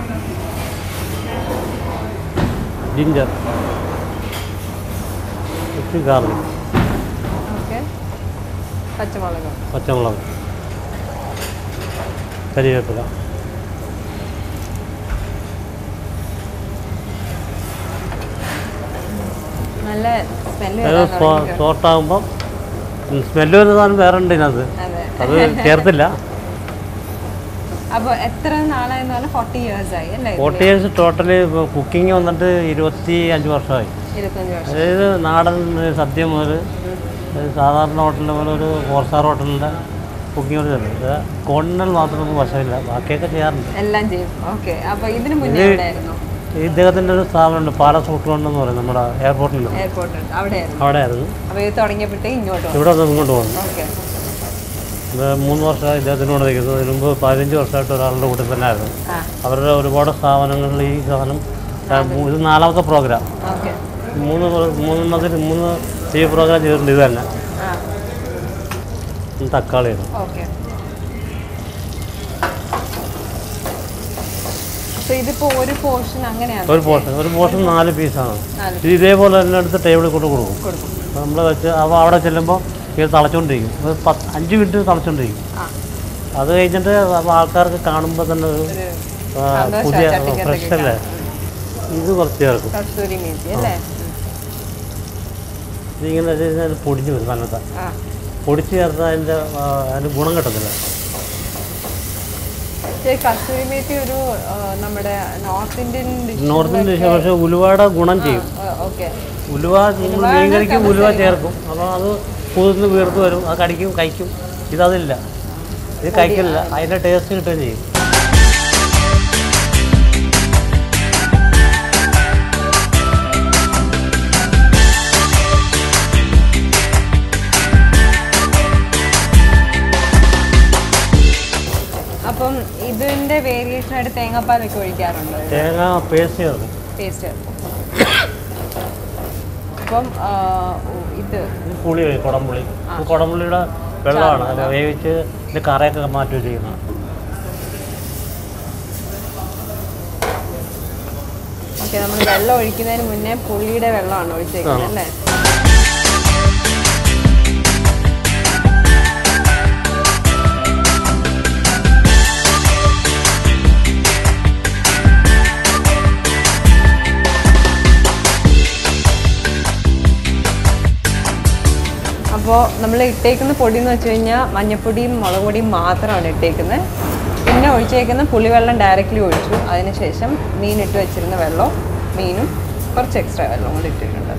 ജിഞ്ചർ ഇച്ചിരി ഗാർലിക് ഓക്കെ പച്ചമുളക് പച്ചമുളക് കരിവേപ്പില നല്ല സ്മെല്ല് അത് സോർട്ടാകുമ്പം സ്മെല്ല് വരുന്ന സാധനം വേറെ ഉണ്ട് ഇതിനകത്ത് അതെ അത് ചേർത്തില്ല അപ്പോൾ എത്ര നാളായെന്ന് പറഞ്ഞാൽ ഫോർട്ടി ഇയേഴ്സ് ആയി അല്ലേ ഫോർട്ടി ഇയേഴ്സ് ടോട്ടലി കുക്കിംഗ് വന്നിട്ട് ഇരുപത്തി അഞ്ച് വർഷമായി ഇരുപത്തഞ്ച് വർഷം അതായത് നാടൻ സദ്യ മുതൽ സാധാരണ ഹോട്ടലിൽ മുതൽ ഒരു ഫോർ സ്റ്റാർ ഹോട്ടലിൻ്റെ കുക്കിംഗ് വരെ ഇത് കോണ്ടിനൽ മാത്രം നമുക്ക് വശമില്ല ബാക്കിയൊക്കെ ചെയ്യാറുണ്ട് എല്ലാം ചെയ്യും ഓക്കെ അപ്പോൾ ഇതിന് മുന്നേ ഇത് എവിടെയായിരുന്നു ഇദ്ദേഹത്തിൻ്റെ ഒരു സ്ഥാപനമുണ്ട് പാലസ് ഹോട്ടലുണ്ടെന്ന് പറയും നമ്മുടെ എയർപോർട്ടിൽ എയർപോർട്ട് അവിടെയായിരുന്നു അവിടെ ആയിരുന്നു അപ്പോൾ ഇത് തുടങ്ങിയപ്പോഴത്തേക്ക് ഇങ്ങോട്ട് വന്നു ഇവിടെ നിന്ന് ഇങ്ങോട്ട് പോകുന്നു ഓക്കെ ഇത് മൂന്ന് വർഷമായി ഇദ്ദേഹത്തിനോട് നിൽക്കുന്നത് ഇതിന് മുമ്പ് പതിനഞ്ച് വർഷമായിട്ട് ഒരാളുടെ കൂട്ടത്തിൽ തന്നെ ആയിരുന്നു ആ അവരുടെ ഒരുപാട് സ്ഥാപനങ്ങളിൽ ഈ സാധനം ആ, മൂ- ഇത് നാലാമത്തെ പ്രോഗ്രാം ഓക്കെ മൂന്ന് പ്ര- മൂന്നെണ്ണത്തിൽ മൂന്ന് ഈ പ്രോഗ്രാം ചെയ്തിട്ടുണ്ട് ഇത് തന്നെ ആ ഇത് തക്കാളിയാണ് ഓക്കെ അപ്പോൾ ഇതിപ്പോൾ ഒരു പോർഷൻ അങ്ങനെയാണ് ഒരു പോർഷൻ ഒരു പോർഷൻ നാല് പീസാണ് നാല് ഇത് ഇതേപോലെ തന്നെ എടുത്ത് ടേബിളിൽ കൊണ്ട് കൊടുക്കും കൊടുക്കും നമ്മൾ വെച്ച് അപ്പോൾ അവിടെ ചെല്ലുമ്പോൾ ഇത് തിളച്ചുകൊണ്ടിരിക്കും ഒരു പത്ത് അഞ്ച് മിനിറ്റ് തിളച്ചുകൊണ്ടിരിക്കും ആ അത് കഴിഞ്ഞിട്ട് അപ്പോൾ ആൾക്കാർക്ക് കാണുമ്പോൾ തന്നെ ഒരു ഒരു ആ, സന്തോഷം പുതിയ ചട്ടിക്കകത്തേക്ക് ഫ്രഷ് അല്ലേ ഇത് കുറച്ച് ചേർക്കും കസ്തൂരി മേത്തി അല്ലേ ഇതിങ്ങനെ വെച്ച് കഴിഞ്ഞാൽ ഇത് പൊടിഞ്ഞ് വരും തന്നത്തെ ആ പൊടിച്ച് ചേർത്താൽ അതിൻ്റെ ആ, അതിന് ഗുണം കിട്ടത്തില്ല പക്ഷേ കസ്തൂരി മേത്തി ഒരു ആ, നമ്മുടെ നോർത്ത് ഇന്ത്യൻ നോർത്ത് ഇന്ത്യ പക്ഷേ ഉലുവയുടെ ഗുണം ചെയ്യും ഓക്കെ ഉലുവ നമ്മൾ മീൻകറിക്ക് ഉലുവ ചേർക്കും അപ്പോൾ അത് കുതിർന്ന് വീർത്ത് വരും അത് കടിക്കും കഴിക്കും ഇതതില്ല ഇത് കഴിക്കില്ല അതിൻ്റെ ടേസ്റ്റ് കിട്ടുകയും ചെയ്യും അപ്പം ഇതിന്റെ വേരിയേഷൻ ആയിട്ട് തേങ്ങാപ്പാലൊക്കെ ഒഴിക്കാറുണ്ടോ തേങ്ങ പേസ്റ്റ് ചേർക്കും ടേസ്റ്റ് അപ്പം ആ, ഇത് ഇത് പുളി വരും കുടംപുളി ഇത് കുടംപുളിയുടെ വെള്ളമാണ് അത് വേവിച്ച് ഇത് കറയൊക്കെ മാറ്റി ചെയ്യുന്നത് ഓക്കെ നമ്മൾ വെള്ളം ഒഴിക്കുന്നതിന് മുന്നേ പുള്ളിയുടെ വെള്ളമാണ് ഒഴിച്ചേക്കുന്നത് അല്ലേ അപ്പോൾ നമ്മൾ ഇട്ടേക്കുന്ന പൊടി എന്ന് വെച്ച് കഴിഞ്ഞാൽ മഞ്ഞപ്പൊടിയും മുളക് പൊടിയും മാത്രമാണ് ഇട്ടേക്കുന്നത് പിന്നെ ഒഴിച്ചേക്കുന്ന പുളിവെള്ളം ഡയറക്റ്റ്ലി ഒഴിച്ചു അതിനുശേഷം മീൻ ഇട്ട് വെച്ചിരുന്ന വെള്ളം മീനും കുറച്ച് എക്സ്ട്രാ വെള്ളവും കൂടി ഇട്ടിട്ടുണ്ട്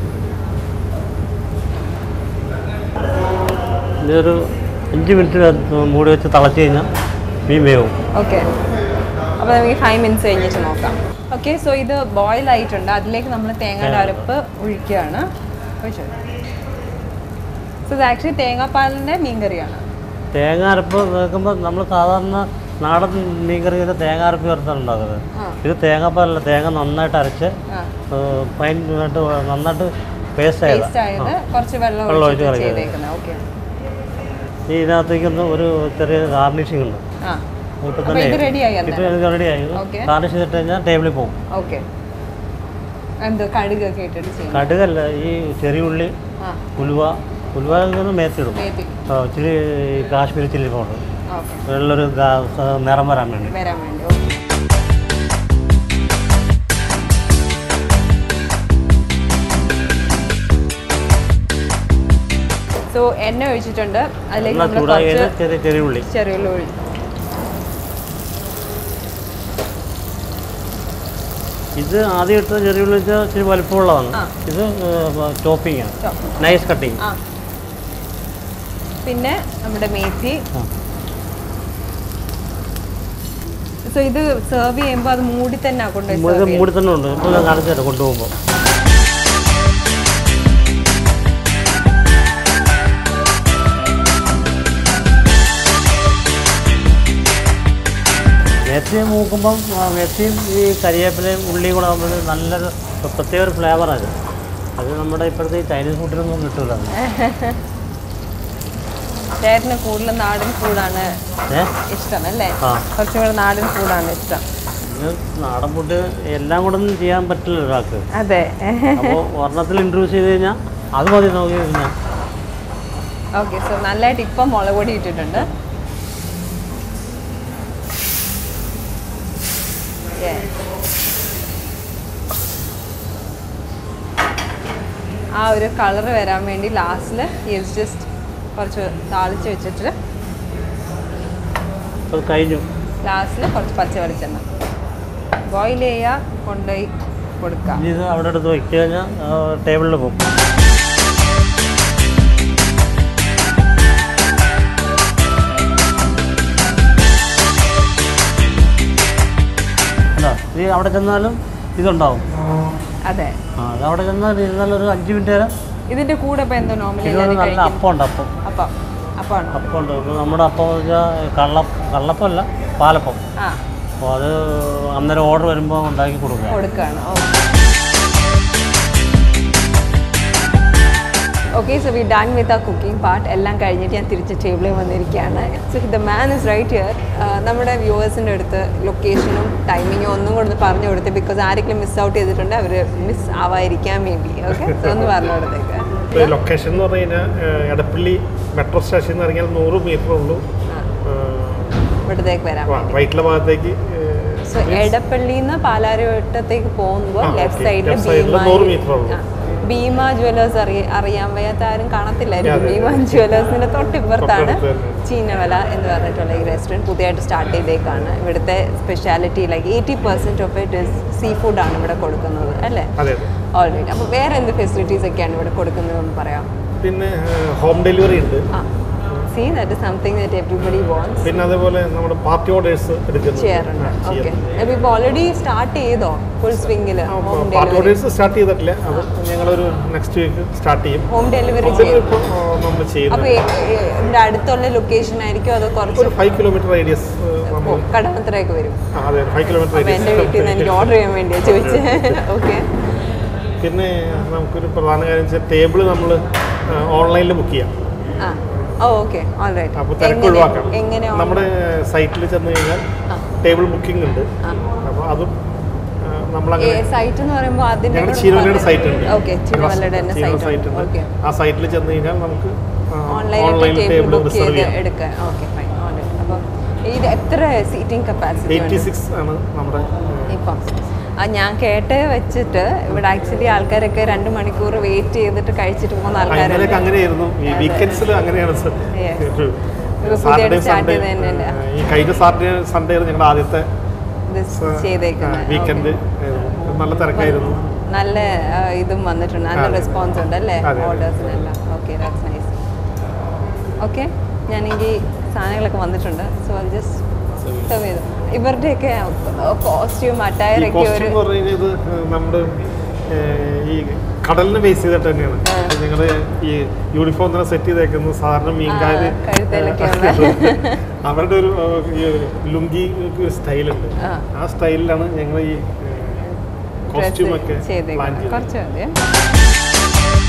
ഇതൊരു അഞ്ച് മിനിറ്റ് മൂടി വെച്ച് തിളച്ച് കഴിഞ്ഞാൽ മീൻ വേവും ഓക്കെ അപ്പോൾ നമുക്ക് ഫൈവ് മിനിറ്റ്സ് കഴിഞ്ഞിട്ട് നോക്കാം ഓക്കെ സോ ഇത് ബോയിൽ ആയിട്ടുണ്ട് അതിലേക്ക് നമ്മൾ തേങ്ങയുടെ അരപ്പ് ഒഴിക്കുകയാണ് ഒഴിച്ചു സോ ഇത് ആക്ച്വലി തേങ്ങാപ്പാലിൻ്റെ മീൻകറിയാണ് തേങ്ങ അരപ്പ് വെക്കുമ്പോൾ നമ്മൾ സാധാരണ നാടൻ മീൻകറിയിൽ തേങ്ങ അരപ്പ് ചേർത്താണ് ഉണ്ടാക്കുന്നത് ആ ഇത് തേങ്ങാപ്പാലല്ല തേങ്ങ നന്നായിട്ട് അരച്ച് ആ ഫൈനായിട്ട് നന്നായിട്ട് പേസ്റ്റ് ചെയ്ത ടേസ്റ്റ് ആയത് കുറച്ച് വെള്ളം വെള്ളം ഒഴിച്ചിട്ട് ഒഴിച്ച് കളിക്കുന്നത്. ചെയ്തേക്കുന്നത് ഓക്കെ ഈ ഇതിനകത്തേക്കൊന്ന് ഒരു ചെറിയ ഗാർണിഷിംഗ് ഉണ്ട് ആ ഇപ്പം അപ്പോൾ തന്നെ ഇത് റെഡിയായി ഇത് അന്നേരം റെഡി ആയി Okay. ഗാർണിഷ് ചെയ്തിട്ട് കഴിഞ്ഞാൽ ടേബിളിൽ പോകും ഓക്കെ എന്തോ കടുകൊക്കെ ഇട്ടിട്ട് ചെയ്യും കടുകല്ല ഈ ചെറിയ ഉള്ളി ആ ഉലുവ ഉലുവ ഇങ്ങനെ മേത്തിടും മേത്തി ആ, ഇച്ചിരി കാശ്മീരി ചില്ലി പൗഡർ ഓക്കെ വെള്ളൊരു ഗാ- സ- നിറം വരാൻ വേണ്ടി വരാൻ വേണ്ടി ഓക്കെ സോ എണ്ണ ഒഴിച്ചിട്ടുണ്ട് അതിലേക്ക് എണ്ണ നമ്മൾ ചൂടായി കുറച്ച് കഴിഞ്ഞാൽ ചെറിയ ചെറിയ ഉള്ളി ചെറിയ ഒഴി ഇത് ആദ്യം ഇട്ട ചെറിയ ഉള്ളി വെച്ചാൽ ഇച്ചിരി വലിപ്പമുള്ളതാണ് ആ. ഇത് ചോപ്പിംഗ് ആണ് Chop. നൈസ് കട്ടിങ് ആ പിന്നെ നമ്മുടെ മേത്തി ആ. സോ ഇത് സെർവ് ചെയ്യുമ്പോൾ അത് മൂടി തന്നെ കൊണ്ടുപോയി ഇത് serve മൂടി തന്നെ ഉണ്ട് ഇപ്പോൾ ഞാൻ കാണിച്ചു തരാം കൊണ്ടുപോകുമ്പോൾ മേത്തി മൂക്കുമ്പം ആ, മേത്തിയും ഈ കരിവേപ്പിലയും ഉള്ളിയും കൂടെ ആകുമ്പോൾ നല്ലൊരു പ്രത്യേക ഒരു ഫ്ലേവറാണ് അത് നമ്മുടെ ഇപ്പോഴത്തെ ഈ ചൈനീസ് ഫുഡിലൊന്നും കിട്ടില്ല ചേട്ടന് കൂടുതൽ നാടൻ ഫുഡാണ് ഏ ഇഷ്ടം അല്ലേ ആ. കുറച്ചും കൂടെ നാടൻ ഫുഡാണ് ഇഷ്ടം ഇത് നാടൻ ഫുഡ് എല്ലാം കൂടെ ഒന്നും ചെയ്യാൻ പറ്റില്ല ഒരാൾക്ക് അതെ അപ്പോൾ ഒരെണ്ണത്തിൽ ഇൻട്രൊഡ്യൂസ് ചെയ്ത് കഴിഞ്ഞാൽ അത് മതി നോക്കി കഴിഞ്ഞാൽ ഓക്കെ സോ നല്ലതായിട്ട് ഇപ്പം മുളക് പൊടി ഇട്ടിട്ടുണ്ട് Yes. ആ ഒരു കളർ വരാൻ വേണ്ടി ലാസ്റ്റിൽ യെസ് ജസ്റ്റ് കുറച്ച് താളിച്ച് വെച്ചിട്ട് അത് കഴിഞ്ഞു ലാസ്റ്റിൽ കുറച്ച് പച്ച വെളിച്ചെണ്ണ ബോയിൽ ചെയ്യുക കൊണ്ടുപോയി കൊടുക്കുക ഇനി ഇത് അവിടെ എടുത്ത് വയ്ക്കുക കഴിഞ്ഞാൽ ടേബിളിൽ പോകും അല്ല ഇത് അവിടെ ചെന്നാലും ഇതുണ്ടാവും അതെ ആ അത് അവിടെ ചെന്നാൽ ഇരുന്നാൽ ഒരു അഞ്ച് മിനിറ്റ് നേരം ഇതിന്റെ കൂടെ ഇപ്പൊ എന്തോ നോർമലി ഇതിനോട് എല്ലാവരും നല്ല കഴിക്കും അപ്പം ഉണ്ട് അപ്പം അപ്പം അപ്പാണോ അപ്പം ഉണ്ട് ഇപ്പോൾ നമ്മുടെ അപ്പം എന്ന് വെച്ചാൽ കള്ള കള്ളപ്പമല്ല പാലപ്പം ആ അപ്പോൾ അത് അന്നേരം ഓർഡർ വരുമ്പോൾ ഉണ്ടാക്കി കൊടുക്കുക കൊടുക്കുകയാണ് okay so we done with ആ കുക്കിംഗ് പാർട്ട് എല്ലാം കഴിഞ്ഞിട്ട് ഞാൻ തിരിച്ച് ടേബിളിൽ വന്നിരിക്കുകയാണ് so the man is right here നമ്മുടെ വ്യൂവേഴ്സിൻ്റെ അടുത്ത് ലൊക്കേഷനും ടൈമിങ്ങും ഒന്നും കൂടെ ഒന്ന് പറഞ്ഞു കൊടുത്ത് ബിക്കോസ് ആരെങ്കിലും മിസ് ഔട്ട് ചെയ്തിട്ടുണ്ട് അവർ മിസ് ആവാതിരിക്കാൻ വേണ്ടി ഓക്കെ സോ ഒന്ന് പറഞ്ഞു കൊടുത്തേക്ക് ലൊക്കേഷൻ എന്ന് പറഞ്ഞു കഴിഞ്ഞാൽ എടപ്പള്ളി മെട്രോ സ്റ്റേഷനിൽ നിന്ന് ഇറങ്ങിയാൽ നൂറ് മീറ്റർ ഉള്ളൂ ഇവിടത്തേക്ക് വരാൻ വേണ്ടി റൈറ്റിലെ ഭാഗത്തേക്ക് സോ എടപ്പള്ളിന്ന് പാലാരിവട്ടത്തേക്ക് പോകുമ്പോൾ ആ, ലെഫ്റ്റ് okay. സൈഡിൽ Left side ല് നൂറ് meter ഉള്ളൂ. ഭീമ ജ്വല്ലേഴ്സ് അറിയ അറിയാൻ വയ്യാത്ത ആരും കാണത്തില്ലായിരിക്കും അതെ, അതെ. ഭീമ ജ്വല്ലേഴ്സിന്റെ തൊട്ടിപ്പുറത്താണ് തൊട്ടടുത്ത് തന്നെ. ചീനവല എന്ന് പറഞ്ഞിട്ടുള്ള ഈ റെസ്റ്റോറൻറ്റ് പുതിയതായിട്ട് സ്റ്റാർട്ട് ചെയ്തേക്കാണ് ഇവിടുത്തെ speciality like eighty percent of it is sea ഫുഡാണ് ഇവിടെ കൊടുക്കുന്നത് അല്ലേ അതെ അതെ ഓൾറെഡി അപ്പോൾ വേറെ എന്ത് ഫെസിലിറ്റീസ് ഒക്കെയാണ് ഇവിടെ കൊടുക്കുന്നതെന്ന് പറയാം പിന്നെ ഹോം ഡെലിവറി ഉണ്ട് ആ sea that is something that everybody wants പിന്നെ അതേപോലെ നമ്മുടെ പാർട്ടി ഓർഡേഴ്സ് എടുക്കുന്നു ചെയ്യാറുണ്ട് ഓക്കെ ഇപ്പോൾ ഓൾറെഡി സ്റ്റാർട്ട് ചെയ്തോ ഫുൾ സ്വിംഗിൽ home party delivery orders start ചെയ്തിട്ടില്ല അത് ഞങ്ങളൊരു നെക്സ്റ്റ് വീക്ക് സ്റ്റാർട്ട് ചെയ്യും ഹോം ഡെലിവറി അതിൽ ചെയ്യും ഇപ്പോൾ നമ്മൾ അപ്പൊ ചെയ്യുന്നത് ഏ- ഏ- ഇവിടെ അടുത്തുള്ള ലൊക്കേഷൻ ആയിരിക്കും അതോ കുറച്ച് ഒരു ഫൈവ് കിലോമീറ്റർ റേഡിയസ് നമ്മൾ കടമത്രയൊക്കെ വരും ആ, അതെ ഫൈവ് കിലോമീറ്റർ അപ്പൊ എന്റെ വീട്ടിൽ നിന്ന് എനിക്ക് ഓർഡർ ചെയ്യാൻ വേണ്ടിയാ ചോദിച്ചത് ഓക്കെ പിന്നെ നമുക്കൊരു പ്രധാന കാര്യം വെച്ചാൽ ടേബിൾ നമ്മൾ ഓൺലൈനിൽ ബുക്ക് ചെയ്യാം ആ ഓ ഓക്കെ ഓൾറൈറ്റ് അപ്പോൾ തിരക്ക് ഒഴിവാക്കാം എങ്ങനെ നമ്മുടെ സൈറ്റിൽ ചെന്ന് കഴിഞ്ഞാൽ ആ. ടേബിൾ ബുക്കിംഗ് ഉണ്ട് ആ. അപ്പോൾ അതും നമ്മളങ്ങനെ സൈറ്റ് എന്ന് പറയുമ്പോൾ അതിന്റെ ഞങ്ങളുടെ ചീരവലയുടെ സൈറ്റ് ഉണ്ട് ഓക്കെ ചീരവലയുടെ തന്നെ ചീരവല സൈറ്റ് സൈറ്റ് ഉണ്ട് ഉണ്ട് ഓക്കെ ആ സൈറ്റിൽ ചെന്ന് കഴിഞ്ഞാൽ നമുക്ക് ഓൺലൈനായിട്ട് ടേബിൾ ടേബിൾ ബുക്ക് റിസർവ് ചെയ്ത് ചെയ്യാം എടുക്കാൻ ഓക്കെ ഫൈൻ ഓൾറൈറ്റ് അപ്പം ഇത് എത്ര സീറ്റിംഗ് കപ്പാസിറ്റി എയ്റ്റി സിക്സ് ആണ് നമ്മുടെ ഇപ്പം ആ ഞാൻ കേട്ട് വെച്ചിട്ട് ഇവിടെ ആക്ച്വലി ആൾക്കാരൊക്കെ രണ്ട് മണിക്കൂർ വെയിറ്റ് ചെയ്തിട്ട് കഴിച്ചിട്ട് പോകുന്ന ആൾക്കാരുണ്ട് അങ്ങനെയൊക്കെ അങ്ങനെയായിരുന്നു ഈ വീക്കെൻഡ്സിൽ അങ്ങനെയാണ് സർ Yes. ഒരു ഇപ്പൊ സാറ്റർഡേ പുതിയതായിട്ട് start സൺഡേ ചെയ്തത് തന്നെയല്ലേ? ഈ കഴിഞ്ഞ സാറ്റർഡേ സൺഡേ ആയിരുന്നു ഞങ്ങളുടെ ആദ്യത്തെ ഇത് ചെയ്തേക്കുന്നത് വീക്കെൻഡ് നല്ല തിരക്കായിരുന്നു നല്ല ആ, ഇതും വന്നിട്ടുണ്ട് നല്ല അതെ. റെസ്പോൺസ് ഉണ്ട് അല്ലേ അതെ, അതെ. ഓർഡേഴ്സിനെല്ലാം ഓക്കെ ദാറ്റ്സ് നൈസ് ഓക്കെ ഞാനെങ്കിൽ സാധനങ്ങളൊക്കെ വന്നിട്ടുണ്ട് സോ അത് ജസ്റ്റ് സെർവ് ചെയ്തു ഇവരുടെയൊക്കെ കോസ്റ്റ്യൂം ഈ അറ്റയറൊക്കെ ഒരു കോസ്റ്റ്യൂം പറഞ്ഞു കഴിഞ്ഞാൽ ഇത് നമ്മുടെ ഏഹ്, ഈ കടലിനെ ബേസ് ചെയ്തിട്ട് തന്നെയാണ് നിങ്ങൾ ഈ യൂണിഫോം തന്നെ സെറ്റ് ചെയ്തേക്കുന്നത് സാധാരണ മീൻകാര് ആ, കഴുത്തേലൊക്കെ ഉള്ള. അവരുടെ ഒരു ഏഹ്, ഈ ലുങ്കി ഒരു സ്റ്റൈലുണ്ട് ആ. ആ സ്റ്റൈലിലാണ് ഞങ്ങൾ ഈ കോസ്റ്റ്യൂം ഒക്കെ ഡ്രസ്സ് പ്ലാൻ ചെയ്തേക്കുന്നത് ചെയ്തത് കുറച്ച് മതി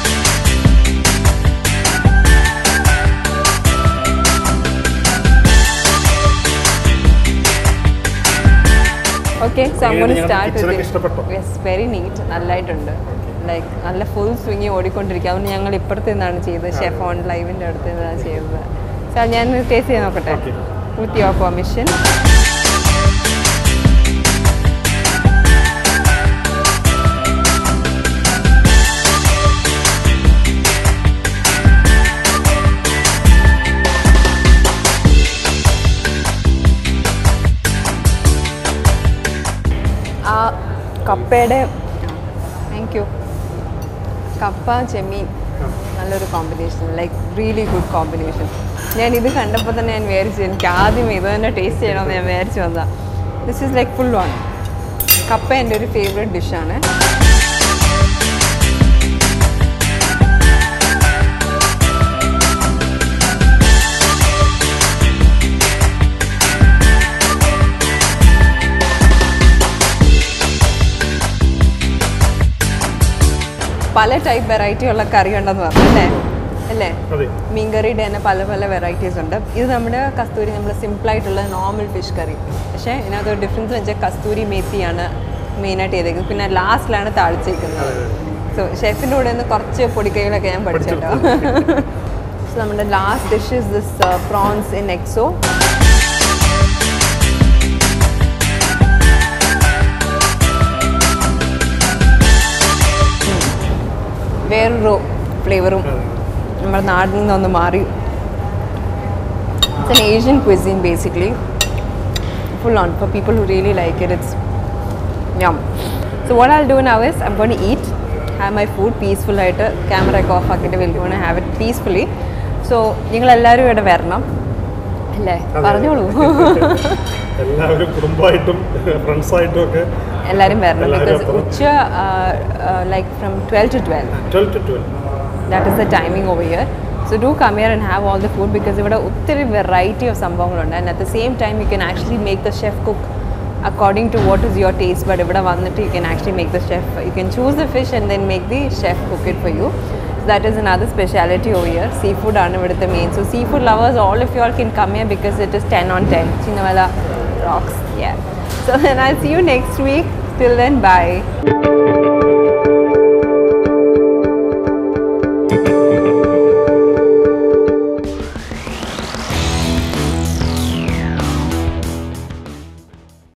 ഓക്കെ എങ്ങനെയുണ്ട് സംഗോൺ ഞങ്ങളുടെ സ്റ്റാർട്ട് kitchen ഒക്കെ ഇഷ്ടപ്പെട്ടോ? യെസ് വെരി നീറ്റ് നല്ലതായിട്ടുണ്ട് ലൈക്ക് നല്ല ഫുൾ സ്വിങ്ങി ഓടിക്കൊണ്ടിരിക്കുക അതുകൊണ്ട് ഞങ്ങൾ ഇപ്പുറത്ത് നിന്നാണ് ചെയ്തത് ഷെഫ് ഓൺ ലൈവിൻ്റെ അടുത്ത് നിന്നാണ് ചെയ്തത് സാർ ഞാൻ ടേസ്റ്റ് ചെയ്ത് നോക്കട്ടെ Okay. വിത്ത് യുവർ പെർമിഷൻ ആ കപ്പയുടെ താങ്ക് യു കപ്പ ചെമ്മീൻ നല്ലൊരു combination like really good combination ഞാൻ ഇത് കണ്ടപ്പോൾ തന്നെ ഞാൻ വിചാരിച്ചു എനിക്ക് ആദ്യം ഇത് തന്നെ ടേസ്റ്റ് ചെയ്യണമെന്ന് ഞാൻ വിചാരിച്ചു വന്നതാണ് this is like full one കപ്പ എൻ്റെ ഒരു ഫേവറേറ്റ് ഡിഷാണ് പല ടൈപ്പ് വെറൈറ്റി ഉള്ള കറി ഉണ്ടെന്ന് പറഞ്ഞു അല്ലേ അല്ലേ അതെ മീൻകറിയുടെ തന്നെ പല പല വെറൈറ്റീസ് ഉണ്ട് ഇത് നമ്മുടെ കസ്തൂരി നമ്മൾ സിമ്പിളായിട്ടുള്ള നോർമൽ ഫിഷ് കറി പക്ഷേ ഇതിനകത്ത് ഒരു ഡിഫറൻസ് വെച്ചാൽ കസ്തൂരി മേത്തിയാണ് മെയിനായിട്ട് ചെയ്തേക്കുന്നത് പിന്നെ ലാസ്റ്റിലാണ് താളിച്ചേക്കുന്നത് സോ ഷെഫിൻ്റെ കൂടെ നിന്ന് കുറച്ച് പൊടിക്കൈകളൊക്കെ ഞാൻ പഠിച്ചിട്ടോ സോ നമ്മുടെ last dish is this prawns in XO വേറൊരു ഫ്ലേവറും നമ്മുടെ നാട്ടിൽ നിന്നൊന്ന് മാറി it's an Asian cuisine basically full on for people who really like it it's yum so what i'll do now is i'm going to eat have my food peaceful ആയിട്ട് camera ഒക്കെ off ആക്കിയിട്ട് will gonna have it peacefully so നിങ്ങൾ എല്ലാവരും ഇവിടെ വരണം അല്ലേ പറഞ്ഞോളൂ എല്ലാവരും കുടുംബമായിട്ടും ഫ്രണ്ട്സായിട്ടും ഒക്കെ എല്ലാവരും വരണം എല്ലാവരും ബിക്കോസ് എത്തണം. ഉച്ച like from twelve to twelve twelve to twelve that is the timing over here so do come here and have all the food because ഇവിടെ ഒത്തിരി വെറൈറ്റി ഓഫ് സംഭവങ്ങളുണ്ട് and at the same time you can actually make the chef cook according to what is your taste but ഇവിടെ വന്നിട്ട് you can actually make the chef you can choose the fish and then make the chef cook it for you so that is another speciality over here seafood ആണ് ഇവിടുത്തെ main so seafood lovers all of you all can come here because it is 10 on 10 Chinnavala rocks yeah so then I'll see you next week till then bye